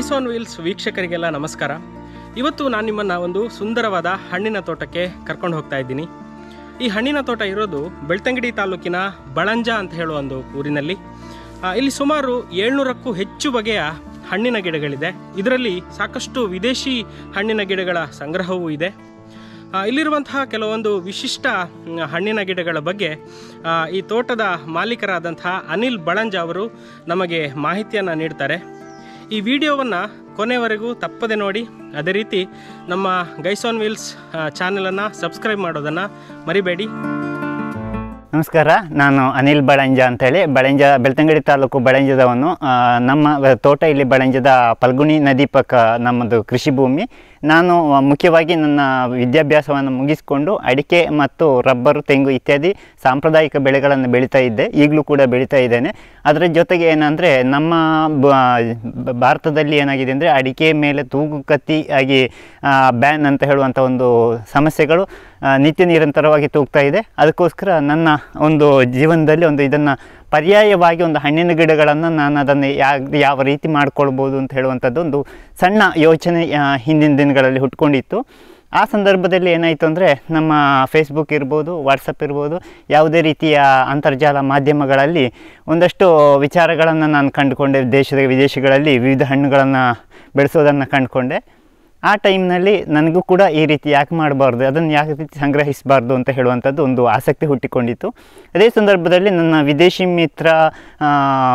guys on wheels ವೀಕ್ಷಕರಿಗೆಲ್ಲ ನಮಸ್ಕಾರ ಇವತ್ತು ನಾನು ನಿಮ್ಮನ್ನು ಒಂದು ಸುಂದರವಾದ ಹಣ್ಣಿನ ತೋಟಕ್ಕೆ ಕರ್ಕೊಂಡು ಹೋಗ್ತಾ ಇದ್ದೀನಿ ಈ ಹಣ್ಣಿನ ತೋಟ ಇರೋದು ಬೆಳ್ತಂಗಡಿ ತಾಲೂಕಿನ ಬಳಂಜ ಅಂತ ಹೇಳುವ ಒಂದು ಊರಿನಲ್ಲಿ ಆ, ಇಲ್ಲಿ ಸುಮಾರು ಏಳ್ನೂರಕ್ಕೂ ಹೆಚ್ಚು ಬಗೆಯ ಹಣ್ಣಿನ ಗಿಡಗಳಿದೆ ಇದರಲ್ಲಿ ಸಾಕಷ್ಟು ವಿದೇಶಿ ಹಣ್ಣಿನ ಗಿಡಗಳ ಸಂಗ್ರಹವೂ ಇದೆ ಆ, ಇಲ್ಲಿರುವಂತಹ ಕೆಲವೊಂದು ವಿಶಿಷ್ಟ ಮ್, ಹಣ್ಣಿನ ಗಿಡಗಳ ಬಗ್ಗೆ ಆ, ಈ ತೋಟದ ಮಾಲೀಕರಾದಂತಹ ಅನಿಲ್ ಬಳಂಜ ಅವರು ನಮಗೆ ಮಾಹಿತಿಯನ್ನು ನೀಡ್ತಾರೆ ಈ ವಿಡಿಯೋವನ್ನು ಕೊನೆವರೆಗೂ ತಪ್ಪದೆ ನೋಡಿ ಅದೇ ರೀತಿ ನಮ್ಮ ಗೈಸಾನ್ ವೀಲ್ಸ್ ಚಾನಲನ್ನು ಸಬ್ಸ್ಕ್ರೈಬ್ ಮಾಡೋದನ್ನು ಮರಿಬೇಡಿ ನಮಸ್ಕಾರ ನಾನು ಅನಿಲ್ ಬಳಂಜ ಅಂತೇಳಿ ಬಳಂಜ ಬೆಳ್ತಂಗಡಿ ತಾಲೂಕು ಬಳಂಜದವನು ಆ, ನಮ್ಮ ತೋಟ ಇಲ್ಲಿ ಬಳಂಜದ ಪಲ್ಗುಣಿ ನದಿ ಪಕ್ಕ ನಮ್ಮದು ಕೃಷಿ ಭೂಮಿ ನಾನು ಮುಖ್ಯವಾಗಿ ನನ್ನ ವಿದ್ಯಾಭ್ಯಾಸವನ್ನು ಮುಗಿಸಿಕೊಂಡು ಅಡಿಕೆ ಮತ್ತು ರಬ್ಬರು ತೆಂಗು ಇತ್ಯಾದಿ ಸಾಂಪ್ರದಾಯಿಕ ಬೆಳೆಗಳನ್ನು ಬೆಳೀತಾ ಇದ್ದೆ ಈಗಲೂ ಕೂಡ ಬೆಳೀತಾ ಇದ್ದೇನೆ ಅದರ ಜೊತೆಗೆ ಏನಂದರೆ ನಮ್ಮ ಬ- ಭಾರತದಲ್ಲಿ ಏನಾಗಿದೆ ಅಂದರೆ ಅಡಿಕೆ ಮೇಲೆ ತೂಗು ಕತ್ತಿ ಆಗಿ ಬ್ಯಾನ್ ಅಂತ ಹೇಳುವಂಥ ಒಂದು ಸಮಸ್ಯೆಗಳು ಆ, ನಿತ್ಯ ನಿರಂತರವಾಗಿ ತೂಗ್ತಾ ಇದೆ ಅದಕ್ಕೋಸ್ಕರ ನನ್ನ ಒಂದು ಜೀವನದಲ್ಲಿ ಒಂದು ಇದನ್ನು ಪರ್ಯಾಯವಾಗಿ ಒಂದು ಹಣ್ಣಿನ ಗಿಡಗಳನ್ನು ನಾನು ಅದನ್ನು ಯಾ ಯಾವ ರೀತಿ ಮಾಡ್ಕೊಳ್ಬೋದು ಅಂತ ಹೇಳುವಂಥದ್ದು ಒಂದು ಸಣ್ಣ ಯೋಚನೆ ಆ, ಹಿಂದಿನ ದಿನಗಳಲ್ಲಿ ಹುಟ್ಕೊಂಡಿತ್ತು ಆ ಸಂದರ್ಭದಲ್ಲಿ ಏನಾಯಿತು ಅಂದರೆ ನಮ್ಮ ಫೇಸ್ಬುಕ್ ಇರ್ಬೋದು ವಾಟ್ಸಪ್ ಇರ್ಬೋದು ಯಾವುದೇ ರೀತಿಯ ಅಂತರ್ಜಾಲ ಮಾಧ್ಯಮಗಳಲ್ಲಿ ಒಂದಷ್ಟು ವಿಚಾರಗಳನ್ನು ನಾನು ಕಂಡುಕೊಂಡೆ ದೇಶದ ವಿದೇಶಗಳಲ್ಲಿ ವಿವಿಧ ಹಣ್ಣುಗಳನ್ನು ಬೆಳೆಸೋದನ್ನು ಕಂಡುಕೊಂಡೆ ಆ ಟೈಮ್ನಲ್ಲಿ ನನಗೂ ಕೂಡ ಈ ರೀತಿ ಯಾಕೆ ಮಾಡಬಾರ್ದು ಅದನ್ನು ಯಾಕೆ ರೀತಿ ಸಂಗ್ರಹಿಸಬಾರ್ದು ಅಂತ ಹೇಳುವಂಥದ್ದು ಒಂದು ಆಸಕ್ತಿ ಹುಟ್ಟಿಕೊಂಡಿತ್ತು ಅದೇ ಸಂದರ್ಭದಲ್ಲಿ ನನ್ನ ವಿದೇಶಿ ಮಿತ್ರ ಆ,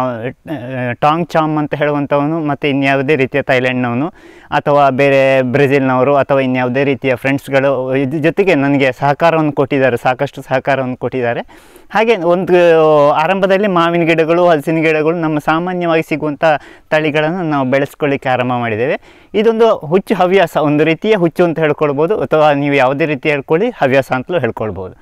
ಟಾಂಗ್ ಚಾಮ್ ಅಂತ ಹೇಳುವಂಥವನು ಮತ್ತು ಇನ್ಯಾವುದೇ ರೀತಿಯ ಥೈಲ್ಯಾಂಡ್ನವನು ಅಥವಾ ಬೇರೆ ಬ್ರೆಜಿಲ್ನವರು ಅಥವಾ ಇನ್ಯಾವುದೇ ರೀತಿಯ ಫ್ರೆಂಡ್ಸ್ಗಳು ಇದ್ರ ಜೊತೆಗೆ ನನಗೆ ಸಹಕಾರವನ್ನು ಕೊಟ್ಟಿದ್ದಾರೆ ಸಾಕಷ್ಟು ಸಹಕಾರವನ್ನು ಕೊಟ್ಟಿದ್ದಾರೆ ಹಾಗೆ ಒಂದು ಆರಂಭದಲ್ಲಿ ಮಾವಿನ ಗಿಡಗಳು ಹಲಸಿನ ಗಿಡಗಳು ನಮ್ಮ ಸಾಮಾನ್ಯವಾಗಿ ಸಿಗುವಂಥ ತಳಿಗಳನ್ನು ನಾವು ಬೆಳೆಸ್ಕೊಳ್ಳಿಕ್ಕೆ ಆರಂಭ ಮಾಡಿದ್ದೇವೆ ಇದೊಂದು ಹುಚ್ಚು ಹವ್ಯಾಸ ಒಂದು ರೀತಿಯ ಹುಚ್ಚು ಅಂತ ಹೇಳ್ಕೊಳ್ಬೋದು ಅಥವಾ ನೀವು ಯಾವುದೇ ರೀತಿ ಹೇಳ್ಕೊಳ್ಳಿ ಹವ್ಯಾಸ ಅಂತಲೂ ಹೇಳ್ಕೊಳ್ಬೋದು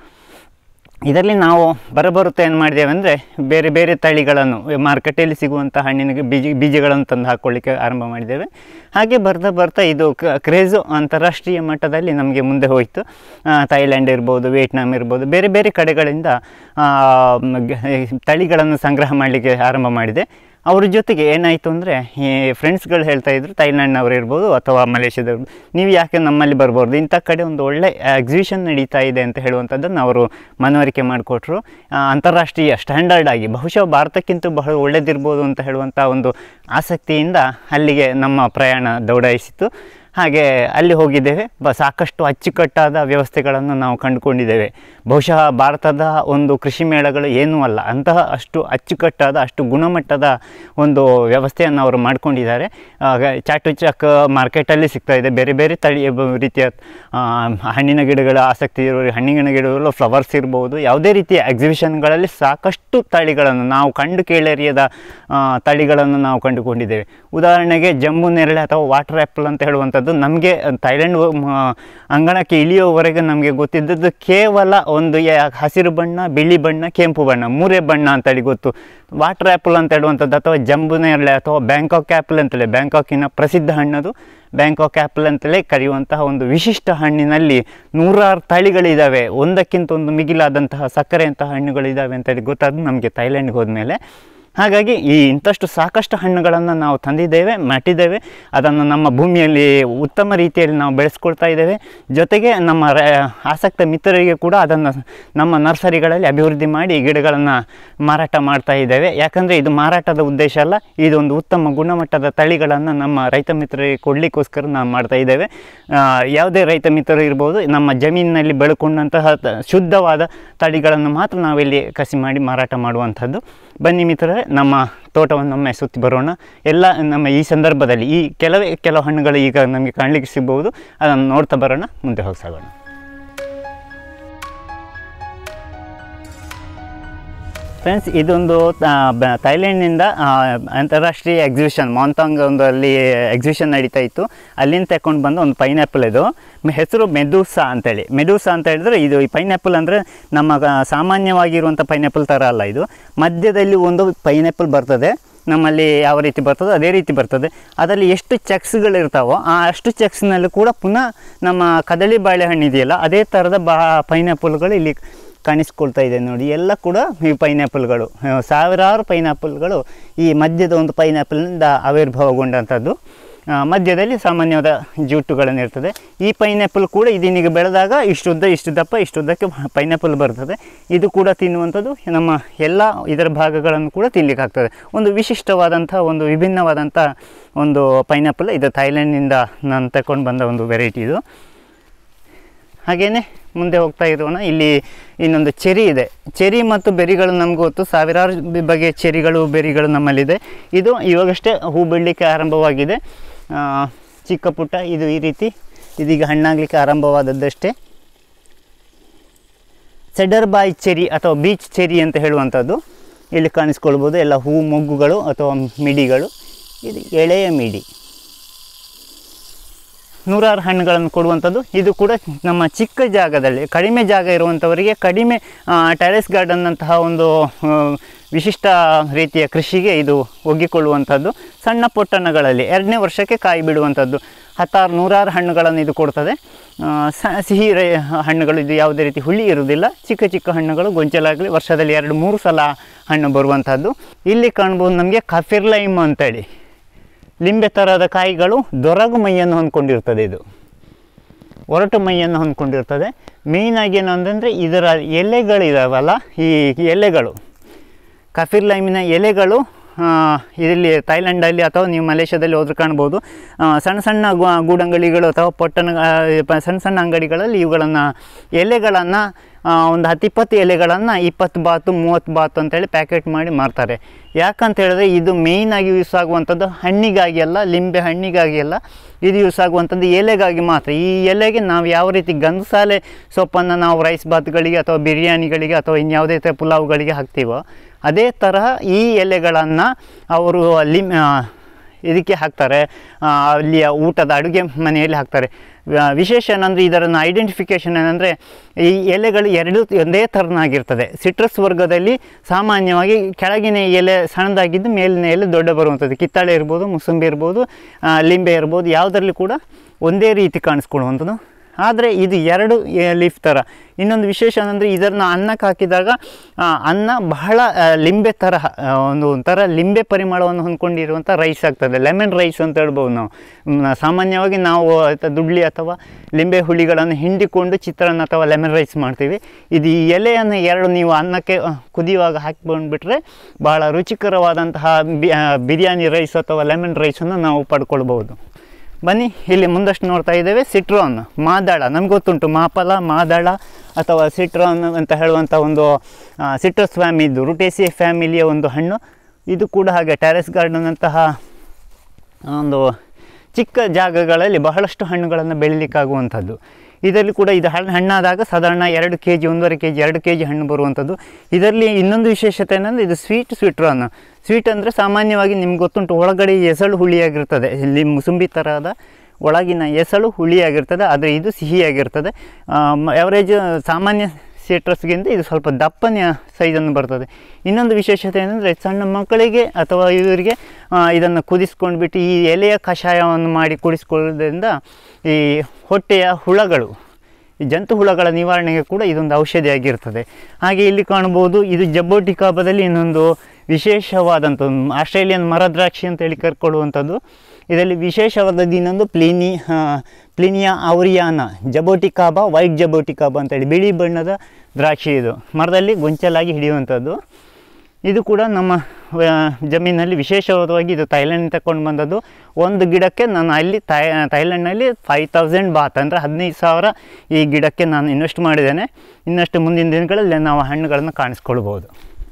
ಇದರಲ್ಲಿ ನಾವು ಬರಬರುತ್ತಾ ಏನು ಮಾಡಿದ್ದೇವೆ ಅಂದರೆ ಬೇರೆ ಬೇರೆ ತಳಿಗಳನ್ನು ಮಾರುಕಟ್ಟೆಯಲ್ಲಿ ಸಿಗುವಂಥ ಹಣ್ಣಿನ ಗಿ- ಬೀಜ ಬೀಜಗಳನ್ನು ತಂದು ಹಾಕ್ಕೊಳ್ಳಿಕ್ಕೆ ಆರಂಭ ಮಾಡಿದ್ದೇವೆ ಹಾಗೆ ಬರ್ತಾ ಬರ್ತಾ ಇದು ಕ- ಕ್ರೇಜು ಅಂತಾರಾಷ್ಟ್ರೀಯ ಮಟ್ಟದಲ್ಲಿ ನಮಗೆ ಮುಂದೆ ಹೋಯಿತು ಆ, ಥೈಲ್ಯಾಂಡ್ ಇರ್ಬೋದು ವಿಯೆಟ್ನಾಂ ಇರ್ಬೋದು ಬೇರೆ ಬೇರೆ ಕಡೆಗಳಿಂದ ಆ, ಮ್, ಗ- ತಳಿಗಳನ್ನು ಸಂಗ್ರಹ ಮಾಡಲಿಕ್ಕೆ ಆರಂಭ ಮಾಡಿದೆ ಅವ್ರ ಜೊತೆಗೆ ಏನಾಯಿತು ಅಂದರೆ ಈ ಫ್ರೆಂಡ್ಸ್ಗಳು ಹೇಳ್ತಾ ಇದ್ರು ಥೈಲ್ಯಾಂಡ್ನವ್ರು ಇರ್ಬೋದು ಅಥವಾ ಮಲೇಷ್ಯಾದವ್ರು ನೀವು ಯಾಕೆ ನಮ್ಮಲ್ಲಿ ಬರ್ಬೋದು ಇಂಥ ಕಡೆ ಒಂದು ಒಳ್ಳೆ ಎಕ್ಸಿಬಿಷನ್ ನಡೀತಾ ಇದೆ ಅಂತ ಹೇಳುವಂಥದ್ದನ್ನು ಅವರು ಮನವರಿಕೆ ಮಾಡಿಕೊಟ್ರು ಅಂತಾರಾಷ್ಟ್ರೀಯ ಸ್ಟ್ಯಾಂಡರ್ಡ್ ಆಗಿ ಬಹುಶಃ ಭಾರತಕ್ಕಿಂತ ಬಹಳ ಒಳ್ಳೆದಿರ್ಬೋದು ಅಂತ ಹೇಳುವಂಥ ಒಂದು ಆಸಕ್ತಿಯಿಂದ ಅಲ್ಲಿಗೆ ನಮ್ಮ ಪ್ರಯಾಣ ದೌಡಾಯಿಸಿತು ಹಾಗೆ ಅಲ್ಲಿ ಹೋಗಿದ್ದೇವೆ ಬ ಸಾಕಷ್ಟು ಅಚ್ಚುಕಟ್ಟಾದ ವ್ಯವಸ್ಥೆಗಳನ್ನು ನಾವು ಕಂಡುಕೊಂಡಿದ್ದೇವೆ ಬಹುಶಃ ಭಾರತದ ಒಂದು ಕೃಷಿ ಮೇಳಗಳು ಏನೂ ಅಲ್ಲ ಅಂತಹ ಅಷ್ಟು ಅಚ್ಚುಕಟ್ಟಾದ ಅಷ್ಟು ಗುಣಮಟ್ಟದ ಒಂದು ವ್ಯವಸ್ಥೆಯನ್ನು ಅವರು ಮಾಡ್ಕೊಂಡಿದ್ದಾರೆ ಆಗ ಚಾಟು ಚಾಕ್ ಮಾರ್ಕೆಟಲ್ಲಿ ಸಿಗ್ತಾ ಇದೆ ಬೇರೆ ಬೇರೆ ತಳಿ ಬ- ರೀತಿಯ ಆ, ಹಣ್ಣಿನ ಗಿಡಗಳ ಆಸಕ್ತಿ ಇರೋ ಹಣ್ಣಿನ ಗಿಡಗಳು ಫ್ಲವರ್ಸ್ ಇರ್ಬೋದು ಯಾವುದೇ ರೀತಿಯ ಎಕ್ಸಿಬಿಷನ್ಗಳಲ್ಲಿ ಸಾಕಷ್ಟು ತಳಿಗಳನ್ನು ನಾವು ಕಂಡು ಕೇಳರಿಯದ ಆ, ತಳಿಗಳನ್ನು ನಾವು ಕಂಡುಕೊಂಡಿದ್ದೇವೆ ಉದಾಹರಣೆಗೆ ಜಂಬು ನೇರಳೆ ಅಥವಾ ವಾಟರ್ ಆ್ಯಪಲ್ ಅಂತ ಹೇಳುವಂಥದ್ದು ನಮಗೆ ಥೈಲ್ಯಾಂಡ್ ಮ- ಅಂಗಣಕ್ಕೆ ಇಳಿಯೋವರೆಗೆ ನಮಗೆ ಗೊತ್ತಿದ್ದದ್ದು ಕೇವಲ ಒಂದು ಯಾ- ಹಸಿರು ಬಣ್ಣ ಬಿಳಿ ಬಣ್ಣ ಕೆಂಪು ಬಣ್ಣ ಮೂರೇ ಬಣ್ಣ ಅಂತೇಳಿ ಗೊತ್ತು ವಾಟರ್ ಆ್ಯಪಲ್ ಅಂತ ಹೇಳುವಂಥದ್ದು ಅಥವಾ ಜಂಬು ನೇರಳೆ ಅಥವಾ ಬ್ಯಾಂಕಾಕ್ ಆ್ಯಪಲ್ ಅಂತೇಳಿ ಬ್ಯಾಂಕಾಕಿನ ಪ್ರಸಿದ್ಧ ಹಣ್ಣದು ಬ್ಯಾಂಕಾಕ್ ಆ್ಯಪಲ್ ಅಂತಲೇ ಕರೆಯುವಂತಹ ಒಂದು ವಿಶಿಷ್ಟ ಹಣ್ಣಿನಲ್ಲಿ ನೂರಾರು ತಳಿಗಳಿದ್ದಾವೆ ಒಂದಕ್ಕಿಂತ ಒಂದು ಮಿಗಿಲಾದಂತಹ ಸಕ್ಕರೆಯಂತಹ ಹಣ್ಣುಗಳಿದ್ದಾವೆ ಅಂತೇಳಿ ಗೊತ್ತಾದ್ದು ನಮಗೆ ಥೈಲ್ಯಾಂಡ್ಗೆ ಹೋದ್ಮೇಲೆ ಹಾಗಾಗಿ ಈ ಇಂಥಷ್ಟು ಸಾಕಷ್ಟು ಹಣ್ಣುಗಳನ್ನು ನಾವು ತಂದಿದ್ದೇವೆ ಮಟ್ಟಿದ್ದೇವೆ ಅದನ್ನು ನಮ್ಮ ಭೂಮಿಯಲ್ಲಿ ಉತ್ತಮ ರೀತಿಯಲ್ಲಿ ನಾವು ಬೆಳೆಸ್ಕೊಳ್ತಾ ಇದ್ದೇವೆ ಜೊತೆಗೆ ನಮ್ಮ ರ- ಆಸಕ್ತ ಮಿತ್ರರಿಗೆ ಕೂಡ ಅದನ್ನು ನಮ್ಮ ನರ್ಸರಿಗಳಲ್ಲಿ ಅಭಿವೃದ್ಧಿ ಮಾಡಿ ಈ ಗಿಡಗಳನ್ನು ಮಾರಾಟ ಮಾಡ್ತಾ ಇದ್ದೇವೆ ಯಾಕಂದರೆ ಇದು ಮಾರಾಟದ ಉದ್ದೇಶ ಅಲ್ಲ ಇದೊಂದು ಉತ್ತಮ ಗುಣಮಟ್ಟದ ತಳಿಗಳನ್ನು ನಮ್ಮ ರೈತ ಮಿತ್ರರಿಗೆ ಕೊಡಲಿಕ್ಕೋಸ್ಕರ ನಾವು ಮಾಡ್ತಾ ಇದ್ದೇವೆ ಆ, ಯಾವುದೇ ರೈತ ಮಿತ್ರರು ಇರ್ಬೋದು ನಮ್ಮ ಜಮೀನಿನಲ್ಲಿ ಬೆಳ್ಕೊಂಡಂತಹ ತ- ಶುದ್ಧವಾದ ತಳಿಗಳನ್ನು ಮಾತ್ರ ನಾವಿಲ್ಲಿ ಕಸಿ ಮಾಡಿ ಮಾರಾಟ ಮಾಡುವಂಥದ್ದು ಬನ್ನಿ ಮಿತ್ರರೇ ನಮ್ಮ ತೋಟವನ್ನು ಒಮ್ಮೆ ಸುತ್ತಿ ಬರೋಣ ಎಲ್ಲ ನಮ್ಮ ಈ ಸಂದರ್ಭದಲ್ಲಿ ಈ ಕೆಲವೇ ಕೆಲವು ಹಣ್ಣುಗಳು ಈಗ ನಮಗೆ ಕಾಣಲಿಕ್ಕೆ ಸಿಗ್ಬೋದು ಅದನ್ನು ನೋಡ್ತಾ ಬರೋಣ ಮುಂದೆ ಹೋಗಿ ಸಾಗೋಣ ಫ್ರೆಂಡ್ಸ್ ಇದೊಂದು ಆ, ಬ- ಥೈಲ್ಯಾಂಡ್ನಿಂದ ಆ, ಅಂತಾರಾಷ್ಟ್ರೀಯ ಎಕ್ಸಿಬಿಷನ್ ಮಾಂತಾಂಗ್ ಒಂದು ಅಲ್ಲಿ ಎಕ್ಸಿಬಿಷನ್ ನಡೀತಾ ಇತ್ತು ಅಲ್ಲಿಂದ ತಗೊಂಡು ಬಂದ ಒಂದು ಪೈನಾಪಲ್ ಇದು ಮ- ಹೆಸರು ಮೆದೂಸಾ ಅಂತೇಳಿ ಮೆದೂಸಾ ಅಂತ ಹೇಳಿದ್ರೆ ಇದು ಈ ಪೈನಾಪಲ್ ಅಂದರೆ ನಮ್ಮ ಆ, ಸಾಮಾನ್ಯವಾಗಿರುವಂಥ ಪೈನಾಪಲ್ ಥರ ಅಲ್ಲ ಇದು ಮಧ್ಯದಲ್ಲಿ ಒಂದು ಪೈನಾಪಲ್ ಬರ್ತದೆ ನಮ್ಮಲ್ಲಿ ಯಾವ ರೀತಿ ಬರ್ತದೋ ಅದೇ ರೀತಿ ಬರ್ತದೆ ಅದರಲ್ಲಿ ಎಷ್ಟು ಚೆಕ್ಸ್ಗಳಿರ್ತಾವೋ ಆ ಅಷ್ಟು ಚೆಕ್ಸ್ನಲ್ಲಿ ಕೂಡ ಪುನಃ ನಮ್ಮ ಕದಳಿ ಬಾಳೆಹಣ್ಣು ಇದೆಯಲ್ಲ ಅದೇ ಥರದ ಬಾ ಪೈನಾಪಲ್ಗಳು ಇಲ್ಲಿ ಕಾಣಿಸ್ಕೊಳ್ತಾ ಇದೆ ನೋಡಿ ಎಲ್ಲ ಕೂಡ ಈ ಪೈನಾಪಲ್ಗಳು ಆ, ಸಾವಿರಾರು ಪೈನಾಪಲ್ಗಳು ಈ ಮಧ್ಯದ ಒಂದು ಪೈನಾಪಲ್ನಿಂದ ಆವಿರ್ಭಾವಗೊಂಡಂಥದ್ದು ಆ, ಮಧ್ಯದಲ್ಲಿ ಸಾಮಾನ್ಯವಾದ ಜೂಟುಗಳನ್ನು ಇರ್ತದೆ ಈ ಪೈನಾಪಲ್ ಕೂಡ ಇದೀನೀಗ ಬೆಳೆದಾಗ ಇಷ್ಟುದ್ದ ಇಷ್ಟು ದಪ್ಪ ಇಷ್ಟುದ್ದಕ್ಕೆ ಪೈನಾಪಲ್ ಬರ್ತದೆ ಇದು ಕೂಡ ತಿನ್ನುವಂಥದ್ದು ನಮ್ಮ ಎಲ್ಲ ಇದರ ಭಾಗಗಳನ್ನು ಕೂಡ ತಿನ್ಲಿಕ್ಕೆ ಆಗ್ತದೆ ಒಂದು ವಿಶಿಷ್ಟವಾದಂಥ ಒಂದು ವಿಭಿನ್ನವಾದಂಥ ಒಂದು ಪೈನಾಪಲ್ ಇದು ಥೈಲ್ಯಾಂಡ್ನಿಂದ ನಾನು ತಗೊಂಡು ಬಂದ ಒಂದು ವೆರೈಟಿ ಇದು ಹಾಗೆಯೇ ಮುಂದೆ ಹೋಗ್ತಾ ಇರೋಣ ಇಲ್ಲಿ ಇನ್ನೊಂದು ಚೆರಿ ಇದೆ ಚೆರಿ ಮತ್ತು ಬೆರಿಗಳು ನಮ್ಗೆ ಗೊತ್ತು ಸಾವಿರಾರು ಬೆ- ಬಗೆಯ ಚೆರಿಗಳು ಬೆರಿಗಳು ನಮ್ಮಲ್ಲಿದೆ ಇದು ಇವಾಗಷ್ಟೇ ಹೂ ಬಿಡಲಿಕ್ಕೆ ಆರಂಭವಾಗಿದೆ ಆ, ಚಿಕ್ಕ ಪುಟ್ಟ ಇದು ಈ ರೀತಿ ಇದೀಗ ಹಣ್ಣಾಗಲಿಕ್ಕೆ ಆರಂಭವಾದದ್ದಷ್ಟೇ ಸೆಡರ್ ಬಾಯ್ ಚೆರಿ ಅಥವಾ ಬೀಚ್ ಚೆರಿ ಅಂತ ಹೇಳುವಂಥದ್ದು ಇಲ್ಲಿ ಕಾಣಿಸ್ಕೊಳ್ಬೋದು ಎಲ್ಲ ಹೂ ಮೊಗ್ಗುಗಳು ಅಥವಾ ಮಿಡಿಗಳು ಇದು ಎಳೆಯ ಮಿಡಿ ನೂರಾರು ಹಣ್ಣುಗಳನ್ನು ಕೊಡುವಂಥದ್ದು ಇದು ಕೂಡ ನಮ್ಮ ಚಿಕ್ಕ ಜಾಗದಲ್ಲಿ ಕಡಿಮೆ ಜಾಗ ಇರುವಂಥವರಿಗೆ ಕಡಿಮೆ ಟೆರೆಸ್ ಗಾರ್ಡನ್ನಂತಹ ಒಂದು ಆ, ವಿಶಿಷ್ಟ ರೀತಿಯ ಕೃಷಿಗೆ ಇದು ಒಗ್ಗಿಕೊಳ್ಳುವಂಥದ್ದು ಸಣ್ಣ ಪೊಟ್ಟಣಗಳಲ್ಲಿ ಎರಡನೇ ವರ್ಷಕ್ಕೆ ಕಾಯಿ ಬಿಡುವಂಥದ್ದು ಹತ್ತಾರು ನೂರಾರು ಹಣ್ಣುಗಳನ್ನು ಇದು ಕೊಡ್ತದೆ ಆ, ಸ ಸಿಹಿ ರೇ ಹಣ್ಣುಗಳು ಇದು ಯಾವುದೇ ರೀತಿ ಹುಳಿ ಇರುವುದಿಲ್ಲ ಚಿಕ್ಕ ಚಿಕ್ಕ ಹಣ್ಣುಗಳು ಗೊಂಚಲಾಗಲಿ ವರ್ಷದಲ್ಲಿ ಎರಡು ಮೂರು ಸಲ ಹಣ್ಣು ಬರುವಂಥದ್ದು ಇಲ್ಲಿ ಕಾಣ್ಬೋದು ನಮಗೆ ಕಫಿರ್ ಲೈಮ್ ಅಂತೇಳಿ ಲಿಂಬೆ ಥರದ ಕಾಯಿಗಳು ದೊರಗು ಮೈಯನ್ನು ಹೊಂದ್ಕೊಂಡಿರ್ತದೆ ಇದು ಒರಟು ಮೈಯನ್ನು ಹೊಂದ್ಕೊಂಡಿರ್ತದೆ ಮೇಯ್ನಾಗಿ ಏನು ಅಂತಂದರೆ ಇದರ ಎಲೆಗಳಿದಾವಲ್ಲ ಈ ಎಲೆಗಳು ಕಫಿರ್ ಲೈಮಿನ ಎಲೆಗಳು ಆ, ಇಲ್ಲಿ ಥೈಲ್ಯಾಂಡಲ್ಲಿ ಅಥವಾ ನೀವು ಮಲೇಷ್ಯಾದಲ್ಲಿ ಹೋದ್ರೆ ಕಾಣ್ಬೋದು ಆ, ಸಣ್ಣ ಸಣ್ಣ ಗು- ಗೂಡಂಗಡಿಗಳು ಅಥವಾ ಪೊಟ್ಟಣ ಆ, ಪ- ಸಣ್ಣ ಸಣ್ಣ ಅಂಗಡಿಗಳಲ್ಲಿ ಇವುಗಳನ್ನು ಎಲೆಗಳನ್ನು ಒಂದು ಹತ್ತಿಪ್ಪತ್ತು ಎಲೆಗಳನ್ನು ಇಪ್ಪತ್ತು ಬಾತು ಮೂವತ್ತು ಬಾತು ಅಂತೇಳಿ ಪ್ಯಾಕೆಟ್ ಮಾಡಿ ಮಾರ್ತಾರೆ ಯಾಕಂತ ಹೇಳಿದ್ರೆ ಇದು ಮೇಯ್ನಾಗಿ ಯೂಸ್ ಆಗುವಂಥದ್ದು ಹಣ್ಣಿಗಾಗಿ ಅಲ್ಲ ಲಿಂಬೆ ಹಣ್ಣಿಗಾಗಿ ಅಲ್ಲ ಇದು ಯೂಸ್ ಆಗುವಂಥದ್ದು ಎಲೆಗಾಗಿ ಮಾತ್ರ ಈ ಎಲೆಗೆ ನಾವು ಯಾವ ರೀತಿ ಗಂಧಸಾಲೆ ಸೊಪ್ಪನ್ನು ನಾವು ರೈಸ್ ಬಾತ್ಗಳಿಗೆ ಅಥವಾ ಬಿರಿಯಾನಿಗಳಿಗೆ ಅಥವಾ ಇನ್ಯಾವುದೇ ಥರ ಪುಲಾವ್ಗಳಿಗೆ ಹಾಕ್ತೀವೋ ಅದೇ ತರಹ ಈ ಎಲೆಗಳನ್ನು ಅವರು ಲಿಮ್ ಆ, ಇದಕ್ಕೆ ಹಾಕ್ತಾರೆ ಆ, ಅಲ್ಲಿಯ ಊಟದ ಅಡುಗೆ ಮನೆಯಲ್ಲಿ ಹಾಕ್ತಾರೆ ವ- ವಿಶೇಷ ಏನಂದರೆ ಇದರನ್ನು ಐಡೆಂಟಿಫಿಕೇಷನ್ ಏನಂದರೆ ಈ ಎಲೆಗಳು ಎರಡು ಒಂದೇ ಥರನಾಗಿರ್ತದೆ ಸಿಟ್ರಸ್ ವರ್ಗದಲ್ಲಿ ಸಾಮಾನ್ಯವಾಗಿ ಕೆಳಗಿನ ಎಲೆ ಸಣ್ಣದಾಗಿದ್ದು ಮೇಲಿನ ಎಲೆ ದೊಡ್ಡ ಬರುವಂಥದ್ದು ಕಿತ್ತಾಳೆ ಇರ್ಬೋದು ಮುಸಂಬಿ ಇರ್ಬೋದು ಆ, ಲಿಂಬೆ ಇರ್ಬೋದು ಯಾವುದರಲ್ಲಿ ಕೂಡ ಒಂದೇ ರೀತಿ ಕಾಣಿಸ್ಕೊಳ್ಳುವಂಥದ್ದು ಆದರೆ ಇದು ಎರಡು ಲೀಫ್ ಥರ ಇನ್ನೊಂದು ವಿಶೇಷ ಅಂದರೆ ಇದನ್ನು ಅನ್ನಕ್ಕೆ ಹಾಕಿದಾಗ ಆ, ಅನ್ನ ಬಹಳ ಆ, ಲಿಂಬೆ ತರಹ ಆ, ಒಂದು ಒಂಥರ ಲಿಂಬೆ ಪರಿಮಳವನ್ನು ಹೊಂದ್ಕೊಂಡಿರುವಂಥ ರೈಸ್ ಆಗ್ತದೆ ಲೆಮನ್ ರೈಸ್ ಅಂತ ಹೇಳ್ಬೋದು ನಾವು ಮ್, ಸಾಮಾನ್ಯವಾಗಿ ನಾವು ಆಯ್ತಾ ದುಡ್ಲಿ ಅಥವಾ ಲಿಂಬೆ ಹುಳಿಗಳನ್ನು ಹಿಂಡಿಕೊಂಡು ಚಿತ್ರಾನ್ನ ಅಥವಾ ಲೆಮನ್ ರೈಸ್ ಮಾಡ್ತೀವಿ ಇದು ಈ ಎಲೆಯನ್ನು ಎರಡು ನೀವು ಅನ್ನಕ್ಕೆ ಆ, ಕುದಿಯುವಾಗ ಹಾಕಿಕೊಂಡ್ಬಿಟ್ರೆ ಬಹಳ ರುಚಿಕರವಾದಂತಹ ಬಿ- ಆ, ಬಿರಿಯಾನಿ ರೈಸ್ ಅಥವಾ ಲೆಮನ್ ರೈಸನ್ನು ನಾವು ಪಡ್ಕೊಳ್ಬೋದು ಬನ್ನಿ ಇಲ್ಲಿ ಮುಂದಷ್ಟು ನೋಡ್ತಾ ಇದ್ದೇವೆ ಸಿಟ್ರೋನ್ ಮಾದಳ ನಮ್ಗೆ ಗೊತ್ತುಂಟು ಮಾಪಲ ಮಾದಳ ಅಥವಾ ಸಿಟ್ರೋನ್ ಅಂತ ಹೇಳುವಂಥ ಒಂದು ಸಿಟ್ರಸ್ ಫ್ಯಾಮಿಲಿದು ರುಟೇಸಿ ಫ್ಯಾಮಿಲಿಯ ಒಂದು ಹಣ್ಣು ಇದು ಕೂಡ ಹಾಗೆ ಟೆರೆಸ್ ಗಾರ್ಡನ್ ಅಂತಹ ಒಂದು ಚಿಕ್ಕ ಜಾಗಗಳಲ್ಲಿ ಬಹಳಷ್ಟು ಹಣ್ಣುಗಳನ್ನು ಬೆಳೀಲಿಕ್ಕಾಗುವಂಥದ್ದು ಇದರಲ್ಲಿ ಕೂಡ ಇದು ಹಣ್ಣು ಹಣ್ಣಾದಾಗ ಸಾಧಾರಣ ಎರಡು ಕೆ ಜಿ ಒಂದೂವರೆ ಕೆ ಜಿ ಎರಡು ಕೆ ಜಿ ಹಣ್ಣು ಬರುವಂಥದ್ದು ಇದರಲ್ಲಿ ಇನ್ನೊಂದು ವಿಶೇಷತೆ ಏನಂದರೆ ಇದು ಸ್ವೀಟ್ ಸ್ವೀಟ್ರನ್ ಸ್ವೀಟ್ ಅಂದರೆ ಸಾಮಾನ್ಯವಾಗಿ ನಿಮ್ಗೆ ಗೊತ್ತುಂಟು ಒಳಗಡೆ ಎಸಳು ಹುಳಿಯಾಗಿರ್ತದೆ ಇಲ್ಲಿ ಮುಸುಂಬಿ ಥರದ ಒಳಗಿನ ಎಸಳು ಹುಳಿಯಾಗಿರ್ತದೆ ಆದರೆ ಇದು ಸಿಹಿಯಾಗಿರ್ತದೆ ಎವರೇಜ್ ಸಾಮಾನ್ಯ ಸಿಟ್ರಸ್ಗಿಂತ ಇದು ಸ್ವಲ್ಪ ದಪ್ಪನೆಯ ಸೈಜನ್ನು ಬರ್ತದೆ ಇನ್ನೊಂದು ವಿಶೇಷತೆ ಏನಂದರೆ ಸಣ್ಣ ಮಕ್ಕಳಿಗೆ ಅಥವಾ ಇವರಿಗೆ ಆ, ಇದನ್ನು ಕುದಿಸ್ಕೊಂಡ್ಬಿಟ್ಟು ಈ ಎಲೆಯ ಕಷಾಯವನ್ನು ಮಾಡಿ ಕುಡಿಸ್ಕೊಳ್ಳೋದ್ರಿಂದ ಈ ಹೊಟ್ಟೆಯ ಹುಳಗಳು ಈ ಜಂತು ಹುಳಗಳ ನಿವಾರಣೆಗೆ ಕೂಡ ಇದೊಂದು ಔಷಧಿಯಾಗಿರ್ತದೆ ಹಾಗೆ ಇಲ್ಲಿ ಕಾಣ್ಬೋದು ಇದು ಜಬೋಟಿಕಾಬದಲ್ಲಿ ಇನ್ನೊಂದು ವಿಶೇಷವಾದಂಥ ಆಸ್ಟ್ರೇಲಿಯನ್ ಮರದ್ರಾಕ್ಷಿ ಅಂತೇಳಿ ಕರ್ಕೊಳ್ಳುವಂಥದ್ದು ಇದರಲ್ಲಿ ವಿಶೇಷವಾದದ್ದು ಇನ್ನೊಂದು ಪ್ಲೀನಿ ಆ, ಪ್ಲಿನಿಯಾ ಔರಿಯಾನ ಜಬೋಟಿಕಾಬ ವೈಟ್ ಜಬೋಟಿಕಾಬ ಅಂತೇಳಿ ಬಿಳಿ ಬಣ್ಣದ ದ್ರಾಕ್ಷಿ ಇದು ಮರದಲ್ಲಿ ಗೊಂಚಲಾಗಿ ಹಿಡಿಯುವಂಥದ್ದು ಇದು ಕೂಡ ನಮ್ಮ ಆ, ಜಮೀನಲ್ಲಿ ವಿಶೇಷವಾಗಿ ಇದು ಥೈಲ್ಯಾಂಡ್ ತಗೊಂಡು ಬಂದದ್ದು ಒಂದು ಗಿಡಕ್ಕೆ ನಾನು ಅಲ್ಲಿ ಥೈ ಥೈಲ್ಯಾಂಡ್ನಲ್ಲಿ ಫೈವ್ ತೌಸಂಡ್ ಬಾತ್ ಅಂದರೆ ಹದಿನೈದು ಸಾವಿರ ಈ ಗಿಡಕ್ಕೆ ನಾನು ಇನ್ವೆಸ್ಟ್ ಮಾಡಿದ್ದೇನೆ ಇನ್ನಷ್ಟು ಮುಂದಿನ ದಿನಗಳಲ್ಲಿ ನಾವು ಹಣ್ಣುಗಳನ್ನು ಕಾಣಿಸ್ಕೊಳ್ಬೋದು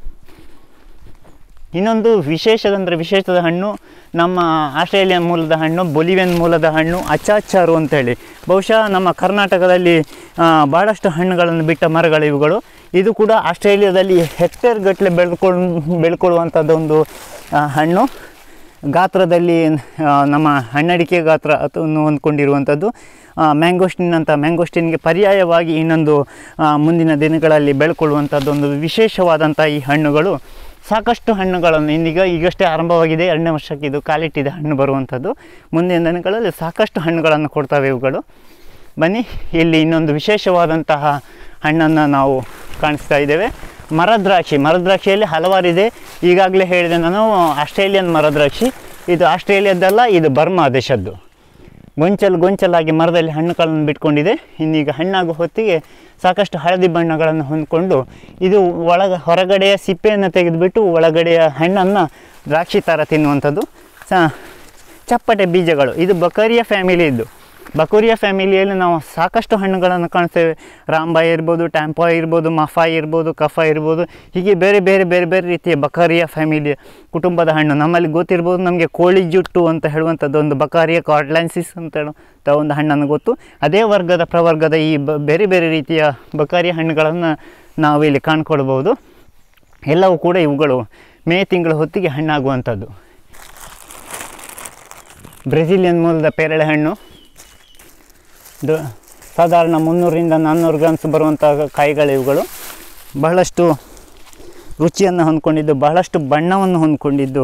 ಇನ್ನೊಂದು ವಿಶೇಷದಂದರೆ ವಿಶೇಷದ ಹಣ್ಣು ನಮ್ಮ ಆಸ್ಟ್ರೇಲಿಯನ್ ಮೂಲದ ಹಣ್ಣು ಬೊಲಿವಿಯನ್ ಮೂಲದ ಹಣ್ಣು ಅಚಾಚಾರು ಅಂತೇಳಿ ಬಹುಶಃ ನಮ್ಮ ಕರ್ನಾಟಕದಲ್ಲಿ ಆ, ಭಾಳಷ್ಟು ಹಣ್ಣುಗಳನ್ನು ಬಿಟ್ಟ ಮರಗಳು ಇವುಗಳು ಇದು ಕೂಡ ಆಸ್ಟ್ರೇಲಿಯಾದಲ್ಲಿ ಹೆಕ್ಟೇರ್ ಗಟ್ಟಲೆ ಬೆಳ್ಕೊಂಡು ಬೆಳ್ಕೊಳ್ಳುವಂಥದ್ದು ಒಂದು ಆ, ಹಣ್ಣು ಗಾತ್ರದಲ್ಲಿ ಆ, ನಮ್ಮ ಹಣ್ಣಡಿಕೆ ಗಾತ್ರ ಅನ್ನು ಹೊಂದ್ಕೊಂಡಿರುವಂಥದ್ದು ಮ್ಯಾಂಗೋಸ್ಟಿನ್ ಅಂತ ಮ್ಯಾಂಗೋಸ್ಟಿನ್ಗೆ ಪರ್ಯಾಯವಾಗಿ ಇನ್ನೊಂದು ಆ, ಮುಂದಿನ ದಿನಗಳಲ್ಲಿ ಬೆಳ್ಕೊಳ್ಳುವಂಥದ್ದು ಒಂದು ವಿಶೇಷವಾದಂಥ ಈ ಹಣ್ಣುಗಳು ಸಾಕಷ್ಟು ಹಣ್ಣುಗಳನ್ನು ಇಂದೀಗ ಈಗಷ್ಟೇ ಆರಂಭವಾಗಿದೆ ಎರಡನೇ ವರ್ಷಕ್ಕೆ ಇದು ಕಾಲಿಟ್ಟಿದೆ ಹಣ್ಣು ಬರುವಂಥದ್ದು ಮುಂದಿನ ದಿನಗಳಲ್ಲಿ ಸಾಕಷ್ಟು ಹಣ್ಣುಗಳನ್ನು ಕೊಡ್ತವೆ ಇವುಗಳು ಬನ್ನಿ ಇಲ್ಲಿ ಇನ್ನೊಂದು ವಿಶೇಷವಾದಂತಹ ಹಣ್ಣನ್ನು ನಾವು ಕಾಣಿಸ್ತಾ ಇದ್ದೇವೆ ಮರದ್ರಾಕ್ಷಿ ಮರದ್ರಾಕ್ಷಿಯಲ್ಲಿ ಹಲವಾರಿದೆ ಈಗಾಗಲೇ ಹೇಳಿದೆ ನಾನು ಆಸ್ಟ್ರೇಲಿಯನ್ ಮರದ್ರಾಕ್ಷಿ ಇದು ಆಸ್ಟ್ರೇಲಿಯಾದ್ದಲ್ಲ ಇದು ಬರ್ಮಾ ದೇಶದ್ದು ಗೊಂಚಲು ಗೊಂಚಲಾಗಿ ಮರದಲ್ಲಿ ಹಣ್ಣುಗಳನ್ನು ಬಿಟ್ಕೊಂಡಿದೆ ಇನ್ನೀಗ ಹಣ್ಣಾಗುವ ಹೊತ್ತಿಗೆ ಸಾಕಷ್ಟು ಹಳದಿ ಬಣ್ಣಗಳನ್ನು ಹೊಂದ್ಕೊಂಡು ಇದು ಒಳಗ ಹೊರಗಡೆಯ ಸಿಪ್ಪೆಯನ್ನು ತೆಗೆದುಬಿಟ್ಟು ಒಳಗಡೆಯ ಹಣ್ಣನ್ನು ದ್ರಾಕ್ಷಿ ಥರ ತಿನ್ನುವಂಥದ್ದು ಸ ಚಪ್ಪಟೆ ಬೀಜಗಳು ಇದು ಬಕರಿಯ ಫ್ಯಾಮಿಲಿಯದ್ದು ಬಕರಿಯ ಫ್ಯಾಮಿಲಿಯಲ್ಲಿ ನಾವು ಸಾಕಷ್ಟು ಹಣ್ಣುಗಳನ್ನು ಕಾಣ್ತೇವೆ ರಾಂಬಾಯ್ ಇರ್ಬೋದು ಟ್ಯಾಂಪಾಯ್ ಇರ್ಬೋದು ಮಫಾಯ್ ಇರ್ಬೋದು ಕಫ ಇರ್ಬೋದು ಹೀಗೆ ಬೇರೆ ಬೇರೆ ಬೇರೆ ಬೇರೆ ರೀತಿಯ ಬಕಾರಿಯ ಫ್ಯಾಮಿಲಿಯ ಕುಟುಂಬದ ಹಣ್ಣು ನಮ್ಮಲ್ಲಿ ಗೊತ್ತಿರ್ಬೋದು ನಮಗೆ ಕೋಳಿ ಜುಟ್ಟು ಅಂತ ಹೇಳುವಂಥದ್ದು ಒಂದು ಬಕಾರಿಯ ಕಾರ್ಡ್ಲ್ಯಾನ್ಸಿಸ್ ಅಂತ ಹೇಳುವಂಥ ಒಂದು ಹಣ್ಣನ್ನು ಗೊತ್ತು ಅದೇ ವರ್ಗದ ಪ್ರವರ್ಗದ ಈ ಬ ಬೇರೆ ಬೇರೆ ರೀತಿಯ ಬಕಾರಿಯ ಹಣ್ಣುಗಳನ್ನು ನಾವು ಇಲ್ಲಿ ಕಾಣ್ಕೊಳ್ಬೋದು ಎಲ್ಲವೂ ಕೂಡ ಇವುಗಳು ಮೇ ತಿಂಗಳ ಹೊತ್ತಿಗೆ ಹಣ್ಣಾಗುವಂಥದ್ದು ಬ್ರೆಜಿಲಿಯನ್ ಮೂಲದ ಪೇರಳೆ ಹಣ್ಣು ದ- ಸಾಧಾರಣ ಮುನ್ನೂರಿಂದ ನಾನ್ನೂರು ಗ್ರಾಮ್ಸ್ ಬರುವಂಥ ಕಾಯಿಗಳು ಇವುಗಳು ಬಹಳಷ್ಟು ರುಚಿಯನ್ನು ಹೊಂದ್ಕೊಂಡಿದ್ದು ಬಹಳಷ್ಟು ಬಣ್ಣವನ್ನು ಹೊಂದ್ಕೊಂಡಿದ್ದು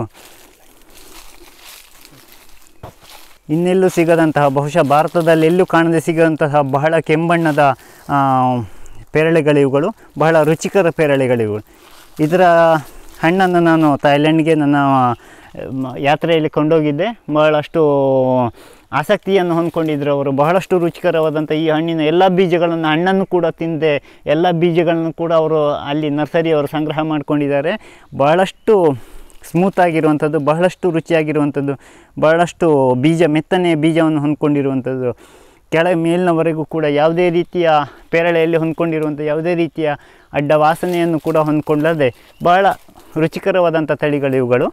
ಇನ್ನೆಲ್ಲೂ ಸಿಗದಂತಹ ಬಹುಶಃ ಭಾರತದಲ್ಲಿ ಎಲ್ಲೂ ಕಾಣದೆ ಸಿಗದಂತಹ ಬಹಳ ಕೆಂಬಣ್ಣದ ಆ, ಪೇರಳೆಗಳಿವುಗಳು ಬಹಳ ರುಚಿಕರ ಪೇರಳೆಗಳಿವುಗಳು ಇದರ ಹಣ್ಣನ್ನು ನಾನು ಥೈಲ್ಯಾಂಡ್ಗೆ ನನ್ನ ಮ, ಯಾತ್ರೆಯಲ್ಲಿ ಕೊಂಡೋಗಿದ್ದೆ ಬಹಳಷ್ಟು ಆಸಕ್ತಿಯನ್ನು ಹೊಂದ್ಕೊಂಡಿದ್ರು ಅವರು ಬಹಳಷ್ಟು ರುಚಿಕರವಾದಂಥ ಈ ಹಣ್ಣಿನ ಎಲ್ಲ ಬೀಜಗಳನ್ನು ಹಣ್ಣನ್ನು ಕೂಡ ತಿಂದೆ ಎಲ್ಲ ಬೀಜಗಳನ್ನು ಕೂಡ ಅವರು ಅಲ್ಲಿ ನರ್ಸರಿಯವರು ಸಂಗ್ರಹ ಮಾಡ್ಕೊಂಡಿದ್ದಾರೆ ಬಹಳಷ್ಟು ಸ್ಮೂತ್ ಆಗಿರುವಂಥದ್ದು ಬಹಳಷ್ಟು ರುಚಿಯಾಗಿರುವಂಥದ್ದು ಬಹಳಷ್ಟು ಬೀಜ ಮೆತ್ತನೆಯ ಬೀಜವನ್ನು ಹೊಂದ್ಕೊಂಡಿರುವಂಥದ್ದು ಕೆಳ ಮೇಲಿನವರೆಗೂ ಕೂಡ ಯಾವುದೇ ರೀತಿಯ ಪೇರಳೆಯಲ್ಲಿ ಹೊಂದ್ಕೊಂಡಿರುವಂಥ ಯಾವುದೇ ರೀತಿಯ ಅಡ್ಡ ವಾಸನೆಯನ್ನು ಕೂಡ ಹೊಂದ್ಕೊಳ್ಳದೆ ಬಹಳ ರುಚಿಕರವಾದಂಥ ತಳಿಗಳು ಇವುಗಳು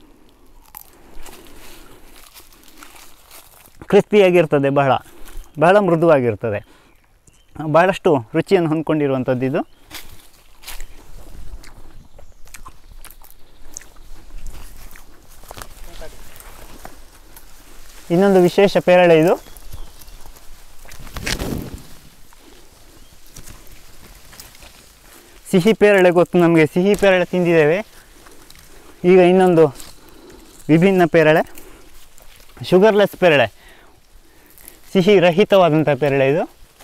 ಕ್ರಿಸ್ಪಿಯಾಗಿರ್ತದೆ ಬಹಳ ಬಹಳ ಮೃದುವಾಗಿರ್ತದೆ ಬಹಳಷ್ಟು ರುಚಿಯನ್ನು ಹೊಂದ್ಕೊಂಡಿರುವಂಥದ್ದು ಇದು ಇನ್ನೊಂದು ವಿಶೇಷ ಪೇರಳೆ ಇದು ಸಿಹಿ ಪೇರಳೆ ಗೊತ್ತು ನಮಗೆ ಸಿಹಿ ಪೇರಳೆ ತಿಂದಿದ್ದೇವೆ ಈಗ ಇನ್ನೊಂದು ವಿಭಿನ್ನ ಪೇರಳೆ ಶುಗರ್ಲೆಸ್ ಪೇರಳೆ ಸಿಹಿ ರಹಿತವಾದಂಥ ಪೇರಳೆ ಇದು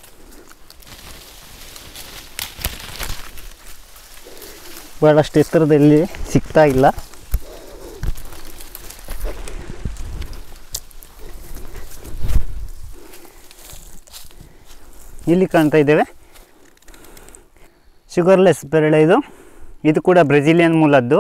ಬಹಳಷ್ಟು ಎತ್ತರದಲ್ಲಿ ಸಿಗ್ತಾ ಇಲ್ಲ ಇಲ್ಲಿ ಕಾಣ್ತಾ ಇದ್ದೇವೆ ಶುಗರ್ಲೆಸ್ ಪೇರಳೆ ಇದು ಇದು ಕೂಡ ಬ್ರೆಜಿಲಿಯನ್ ಮೂಲದ್ದು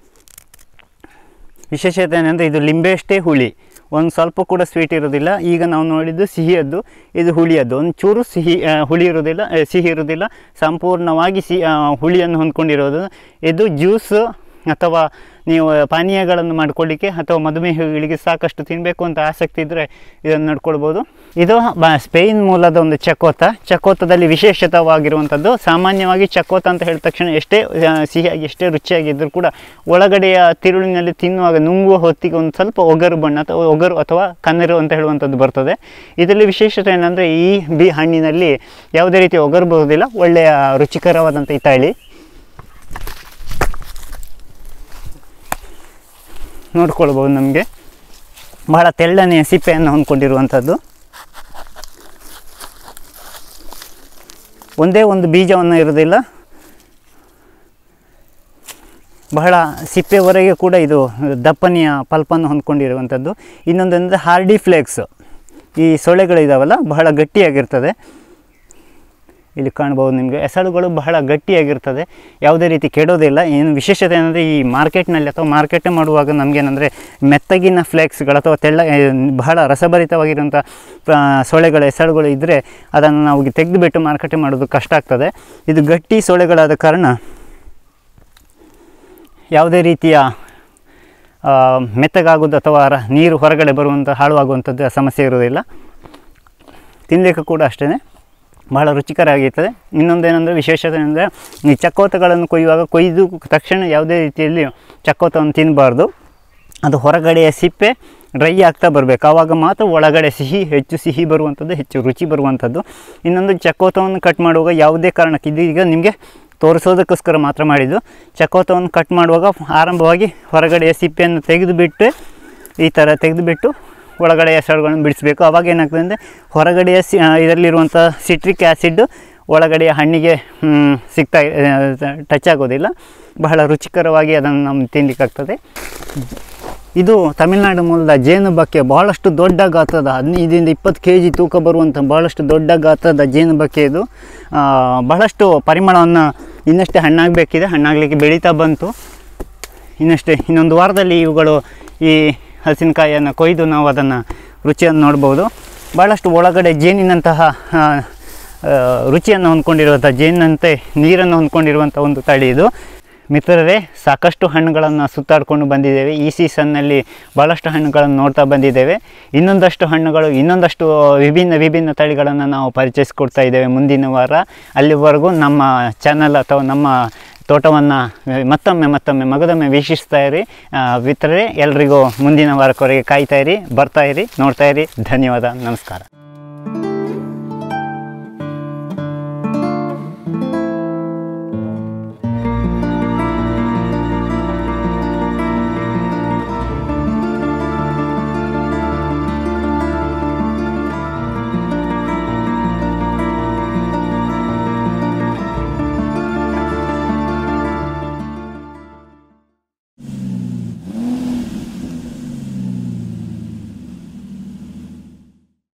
ವಿಶೇಷತೆ ಏನಂದರೆ ಇದು ಲಿಂಬೆಯಷ್ಟೇ ಹುಳಿ ಒಂದು ಸ್ವಲ್ಪ ಕೂಡ ಸ್ವೀಟ್ ಇರೋದಿಲ್ಲ ಈಗ ನಾವು ನೋಡಿದ್ದು ಸಿಹಿಯದ್ದು ಇದು ಹುಳಿಯದ್ದು ಒಂದು ಚೂರು ಸಿಹಿ ಆ, ಹುಳಿ ಇರೋದಿಲ್ಲ ಆ, ಸಿಹಿ ಇರೋದಿಲ್ಲ ಸಂಪೂರ್ಣವಾಗಿ ಸಿ ಆ, ಹುಳಿಯನ್ನು ಹೊಂದ್ಕೊಂಡಿರೋದು ಇದು ಜ್ಯೂಸ್ ಅಥವಾ ನೀವು ಪಾನೀಯಗಳನ್ನು ಮಾಡ್ಕೊಳ್ಳಿಕ್ಕೆ ಅಥವಾ ಮಧುಮೇಹಗಳಿಗೆ ಸಾಕಷ್ಟು ತಿನ್ನಬೇಕು ಅಂತ ಆಸಕ್ತಿ ಇದ್ದರೆ ಇದನ್ನು ನಡ್ಕೊಳ್ಬೋದು ಇದು ಬ ಸ್ಪೇನ್ ಮೂಲದ ಒಂದು ಚಕೋತ ಚಕೋತದಲ್ಲಿ ವಿಶೇಷತವಾಗಿರುವಂಥದ್ದು ಸಾಮಾನ್ಯವಾಗಿ ಚಕೋತ ಅಂತ ಹೇಳಿದ ತಕ್ಷಣ ಎಷ್ಟೇ ಆ, ಸಿಹಿಯಾಗಿ ಎಷ್ಟೇ ರುಚಿಯಾಗಿದ್ದರೂ ಕೂಡ ಒಳಗಡೆಯ ತಿರುಳಿನಲ್ಲಿ ತಿನ್ನುವಾಗ ನುಂಗುವ ಹೊತ್ತಿಗೆ ಒಂದು ಸ್ವಲ್ಪ ಒಗರು ಬಣ್ಣ ಅಥವಾ ಒಗರು ಅಥವಾ ಕನ್ನರು ಅಂತ ಹೇಳುವಂಥದ್ದು ಬರ್ತದೆ ಇದರಲ್ಲಿ ವಿಶೇಷತೆ ಏನಂದರೆ ಈ ಬಿ ಹಣ್ಣಿನಲ್ಲಿ ಯಾವುದೇ ರೀತಿಯ ಒಗರು ಬರುವುದಿಲ್ಲ ಒಳ್ಳೆಯ ರುಚಿಕರವಾದಂಥ ಈ ತಳಿ ನೋಡ್ಕೊಳ್ಬೋದು ನಮಗೆ ಬಹಳ ತೆಳ್ಳನೆಯ ಸಿಪ್ಪೆಯನ್ನು ಹೊಂದ್ಕೊಂಡಿರುವಂಥದ್ದು ಒಂದೇ ಒಂದು ಬೀಜವನ್ನು ಇರೋದಿಲ್ಲ ಬಹಳ ಸಿಪ್ಪೆವರೆಗೆ ಕೂಡ ಇದು ದಪ್ಪನೆಯ ಪಲ್ಪನ್ನು ಹೊಂದ್ಕೊಂಡಿರುವಂಥದ್ದು ಇನ್ನೊಂದೆಂದರೆ ಹಾರ್ಡಿ ಫ್ಲೇಕ್ಸ್ ಈ ಸೊಳ್ಳೆಗಳಿದಾವಲ್ಲ ಬಹಳ ಗಟ್ಟಿಯಾಗಿರ್ತದೆ ಇಲ್ಲಿ ಕಾಣ್ಬೋದು ನಿಮಗೆ ಎಸಳುಗಳು ಬಹಳ ಗಟ್ಟಿಯಾಗಿರ್ತದೆ ಯಾವುದೇ ರೀತಿ ಕೆಡೋದಿಲ್ಲ ಏನು ವಿಶೇಷತೆ ಏನಂದರೆ ಈ ಮಾರ್ಕೆಟ್ನಲ್ಲಿ ಅಥವಾ ಮಾರ್ಕೆಟ್ ಮಾಡುವಾಗ ನಮಗೇನೆಂದರೆ ಮೆತ್ತಗಿನ ಫ್ಲೇಕ್ಸ್ಗಳು ಅಥವಾ ತೆಳ್ಳ ಏ, ಬಹಳ ರಸಭರಿತವಾಗಿರುವಂಥ ಆ, ಸೊಳ್ಳೆಗಳ ಎಸಳುಗಳು ಇದ್ದರೆ ಅದನ್ನು ನಾವು ತೆಗೆದುಬಿಟ್ಟು ಮಾರ್ಕೆಟ್ ಮಾಡೋದು ಕಷ್ಟ ಆಗ್ತದೆ ಇದು ಗಟ್ಟಿ ಸೊಳ್ಳೆಗಳಾದ ಕಾರಣ ಯಾವುದೇ ರೀತಿಯ ಆ, ಮೆತ್ತಗಾಗೋದು ಅಥವಾ ರ- ನೀರು ಹೊರಗಡೆ ಬರುವಂಥ ಹಾಳುವಾಗುವಂಥದ್ದು ಸಮಸ್ಯೆ ಇರೋದಿಲ್ಲ ತಿನ್ನಲಿಕ್ಕೆ ಕೂಡ ಅಷ್ಟೇ ಬಹಳ ರುಚಿಕರಾಗಿರ್ತದೆ ಇನ್ನೊಂದೇನೆಂದರೆ ವಿಶೇಷತೆ ಅಂದರೆ ಈ ಚಕ್ಕೋತಗಳನ್ನು ಕೊಯ್ಯುವಾಗ ಕೊಯ್ದು ತಕ್ಷಣ ಯಾವುದೇ ರೀತಿಯಲ್ಲಿ ಚಕ್ಕೋತವನ್ನು ತಿನ್ನಬಾರ್ದು ಅದು ಹೊರಗಡೆಯ ಸಿಪ್ಪೆ ಡ್ರೈ ಆಗ್ತಾ ಬರಬೇಕು ಆವಾಗ ಮಾತ್ರ ಒಳಗಡೆ ಸಿಹಿ ಹೆಚ್ಚು ಸಿಹಿ ಬರುವಂಥದ್ದು ಹೆಚ್ಚು ರುಚಿ ಬರುವಂಥದ್ದು ಇನ್ನೊಂದು ಚಕ್ಕೋತವನ್ನು ಕಟ್ ಮಾಡುವಾಗ ಯಾವುದೇ ಕಾರಣಕ್ಕೆ ಇದು ಈಗ ನಿಮಗೆ ತೋರಿಸೋದಕ್ಕೋಸ್ಕರ ಮಾತ್ರ ಮಾಡಿದ್ದು ಚಕ್ಕೋತವನ್ನು ಕಟ್ ಮಾಡುವಾಗ ಆರಂಭವಾಗಿ ಹೊರಗಡೆಯ ಸಿಪ್ಪೆಯನ್ನು ತೆಗೆದುಬಿಟ್ಟು ಈ ಥರ ತೆಗೆದುಬಿಟ್ಟು ಒಳಗಡೆಯ ಸೆಳಗಳನ್ನು ಬಿಡಿಸಬೇಕು ಆವಾಗ ಏನಾಗ್ತದೆ ಅಂದರೆ ಹೊರಗಡೆಯ ಸಿ ಇದರಲ್ಲಿರುವಂಥ ಸಿಟ್ರಿಕ್ ಆ್ಯಸಿಡ್ ಒಳಗಡೆಯ ಹಣ್ಣಿಗೆ ಮ್, ಸಿಗ್ತಾ ಟಚ್ ಆಗೋದಿಲ್ಲ ಬಹಳ ರುಚಿಕರವಾಗಿ ಅದನ್ನು ನಾವು ತಿನ್ನಲಿಕ್ಕಾಗ್ತದೆ ಇದು ತಮಿಳುನಾಡು ಮೂಲದ ಜೇನುಬಕ್ಕೆ ಬಹಳಷ್ಟು ದೊಡ್ಡ ಗಾತ್ರದ ಹದಿನೈದರಿಂದ ಇಪ್ಪತ್ತು ಕೆ ಜಿ ತೂಕ ಬರುವಂಥ ಬಹಳಷ್ಟು ದೊಡ್ಡ ಗಾತ್ರದ ಜೇನುಬಕ್ಕೆ ಇದು ಆ, ಬಹಳಷ್ಟು ಪರಿಮಳವನ್ನು ಇನ್ನಷ್ಟೇ ಹಣ್ಣಾಗಬೇಕಿದೆ ಹಣ್ಣಾಗಲಿಕ್ಕೆ ಬೆಳೀತಾ ಬಂತು ಇನ್ನಷ್ಟೇ ಇನ್ನೊಂದು ವಾರದಲ್ಲಿ ಇವುಗಳು ಈ ಹಲಸಿನಕಾಯಿಯನ್ನು ಕೊಯ್ದು ನಾವು ಅದನ್ನು ರುಚಿಯನ್ನು ನೋಡ್ಬೋದು ಭಾಳಷ್ಟು ಒಳಗಡೆ ಜೇನಿನಂತಹ ಆ, ಆ, ರುಚಿಯನ್ನು ಹೊಂದ್ಕೊಂಡಿರುವಂಥ ಜೇನಿನಂತೆ ನೀರನ್ನು ಹೊಂದ್ಕೊಂಡಿರುವಂಥ ಒಂದು ತಳಿ ಇದು ಮಿತ್ರರೇ ಸಾಕಷ್ಟು ಹಣ್ಣುಗಳನ್ನು ಸುತ್ತಾಡ್ಕೊಂಡು ಬಂದಿದ್ದೇವೆ ಈ ಸೀಸನ್ನಲ್ಲಿ ಭಾಳಷ್ಟು ಹಣ್ಣುಗಳನ್ನು ನೋಡ್ತಾ ಬಂದಿದ್ದೇವೆ ಇನ್ನೊಂದಷ್ಟು ಹಣ್ಣುಗಳು ಇನ್ನೊಂದಷ್ಟು ವಿಭಿನ್ನ ವಿಭಿನ್ನ ತಳಿಗಳನ್ನು ನಾವು ಪರಿಚಯಿಸ್ಕೊಡ್ತಾ ಇದ್ದೇವೆ ಮುಂದಿನ ವಾರ ಅಲ್ಲಿವರೆಗೂ ನಮ್ಮ ಚಾನಲ್ ಅಥವಾ ನಮ್ಮ ತೋಟವನ್ನು ಮತ್ತೊಮ್ಮೆ ಮತ್ತೊಮ್ಮೆ ಮಗದೊಮ್ಮೆ ವೀಕ್ಷಿಸ್ತಾ ಇರಿ ಆ, ಮಿತ್ರರೇ ಎಲ್ರಿಗೂ ಮುಂದಿನ ವಾರಕ್ವರೆಗೆ ಕಾಯ್ತಾ ಇರಿ ಬರ್ತಾ ಇರಿ ನೋಡ್ತಾ ಇರಿ ಧನ್ಯವಾದ ನಮಸ್ಕಾರ